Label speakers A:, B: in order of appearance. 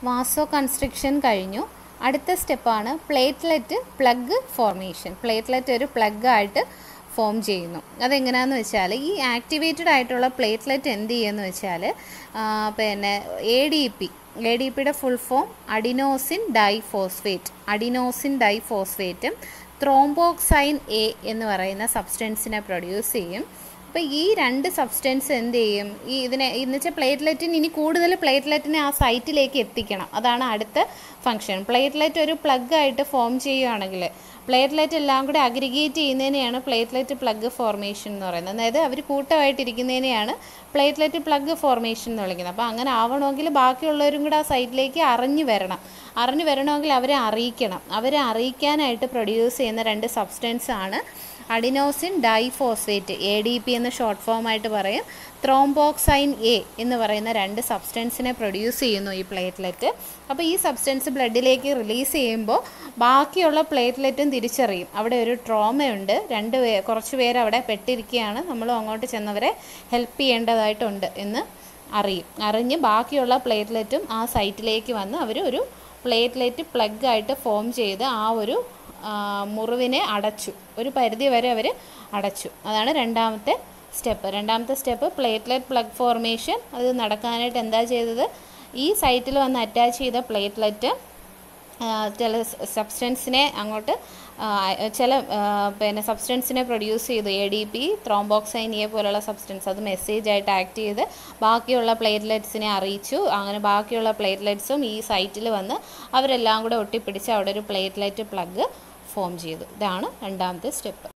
A: വാസോ construction കഴിഞ്ഞു അടുത്ത സ്റ്റെപ്പാണ് പ്ലേറ്റ്ലെറ്റ് പ്ലഗ് ഫോർമേഷൻ പ്ലേറ്റ്ലെറ്റ് ഒരു പ്ലഗ് ആയിട്ട് ഫോം ചെയ്യുന്നു അതെങ്ങനെയാണെന്ന് വെച്ചാൽ ഈ ആക്ടിവേറ്റഡ് ആയിട്ടുള്ള പ്ലേറ്റ്ലെറ്റ് എന്ത് ചെയ്യുമെന്ന് വെച്ചാൽ ആ, പിന്നെ A D P A D പിയുടെ full form adenosine diphosphate adenosine ഡൈഫോസ്ഫേറ്റും ത്രോംബോക്സൈൻ എ എന്ന് പറയുന്ന സബ്സ്റ്റൻസിനെ പ്രൊഡ്യൂസ് ചെയ്യും അപ്പോൾ ഈ രണ്ട് സബ്സ്റ്റൻസ് എന്ത് ചെയ്യും ഈ ഇതിനെ എന്ന് വെച്ചാൽ പ്ലേറ്റ്ലെറ്റിന് ഇനി കൂടുതൽ പ്ലേറ്റ്ലെറ്റിനെ ആ സൈറ്റിലേക്ക് എത്തിക്കണം അതാണ് അടുത്ത ഫംഗ്ഷൻ പ്ലേറ്റ്ലെറ്റ് ഒരു പ്ലഗ് ആയിട്ട് ഫോം ചെയ്യുകയാണെങ്കിൽ പ്ലേറ്റ്ലെറ്റ് എല്ലാം കൂടെ അഗ്രിഗേറ്റ് ചെയ്യുന്നതിനെയാണ് പ്ലേറ്റ്ലെറ്റ് പ്ലഗ് ഫോർമേഷൻ എന്ന് പറയുന്നത് അതായത് അവർ കൂട്ടമായിട്ടിരിക്കുന്നതിനെയാണ് പ്ലേറ്റ്ലെറ്റ് പ്ലഗ് ഫോർമേഷൻ എന്ന് വിളിക്കുന്നത് അപ്പോൾ അങ്ങനെ ആവണമെങ്കിൽ ബാക്കിയുള്ളവരും കൂടെ ആ സൈറ്റിലേക്ക് അറിഞ്ഞു വരണം അറിഞ്ഞു വരണമെങ്കിൽ അവരെ അറിയിക്കണം അവരെ അറിയിക്കാനായിട്ട് പ്രൊഡ്യൂസ് ചെയ്യുന്ന രണ്ട് സബ്സ്റ്റൻസ് ആണ് adenosine diphosphate A D P എന്ന് ഷോർട്ട് ഫോം ആയിട്ട് പറയും ത്രോംബോക്സൈൻ എ എന്ന് പറയുന്ന രണ്ട് സബ്സ്റ്റൻസിനെ പ്രൊഡ്യൂസ് ചെയ്യുന്നു ഈ പ്ലേറ്റ്ലെറ്റ് അപ്പോൾ ഈ സബ്സ്റ്റൻസ് ബ്ലഡിലേക്ക് റിലീസ് ചെയ്യുമ്പോൾ ബാക്കിയുള്ള പ്ലേറ്റ്ലെറ്റും തിരിച്ചറിയും അവിടെ ഒരു ട്രോമയുണ്ട് രണ്ട് പേ കുറച്ച് പേര് അവിടെ പെട്ടിരിക്കുകയാണ് നമ്മളും അങ്ങോട്ട് ചെന്നവരെ ഹെൽപ്പ് ചെയ്യേണ്ടതായിട്ടുണ്ട് എന്ന് അറിയും അറിഞ്ഞ് ബാക്കിയുള്ള പ്ലേറ്റ്ലെറ്റും ആ സൈറ്റിലേക്ക് വന്ന് അവർ ഒരു പ്ലേറ്റ്ലെറ്റ് പ്ലഗ് ആയിട്ട് ഫോം ചെയ്ത് ആ ഒരു ആ, മുറിവിനെ അടച്ചു ഒരു പരിധി വരെ അവർ അടച്ചു അതാണ് രണ്ടാമത്തെ സ്റ്റെപ്പ് രണ്ടാമത്തെ സ്റ്റെപ്പ് പ്ലേറ്റ്ലെറ്റ് പ്ലഗ് ഫോർമേഷൻ അത് നടക്കാനായിട്ട് എന്താ ചെയ്തത് ഈ സൈറ്റിൽ വന്ന് അറ്റാച്ച് ചെയ്ത പ്ലേറ്റ്ലെറ്റ് ചില സബ്സ്റ്റൻസിനെ അങ്ങോട്ട് ആ, ചില ആ, പിന്നെ സബ്സ്റ്റൻസിനെ പ്രൊഡ്യൂസ് ചെയ്തു A D P thromboxane A പോലുള്ള സബ്സ്റ്റൻസ് അത് മെസ്സേജ് ആയിട്ട് ആക്ട് ചെയ്ത് ബാക്കിയുള്ള പ്ലേറ്റ്ലെറ്റ്സിനെ അറിയിച്ചു അങ്ങനെ ബാക്കിയുള്ള പ്ലേറ്റ്ലെറ്റ്സും ഈ സൈറ്റിൽ വന്ന് അവരെല്ലാം കൂടെ ഒട്ടിപ്പിടിച്ച് അവിടെ ഒരു പ്ലേറ്റ്ലെറ്റ് പ്ലഗ് ഫോം ചെയ്തു ഇതാണ് രണ്ടാമത്തെ സ്റ്റെപ്പ്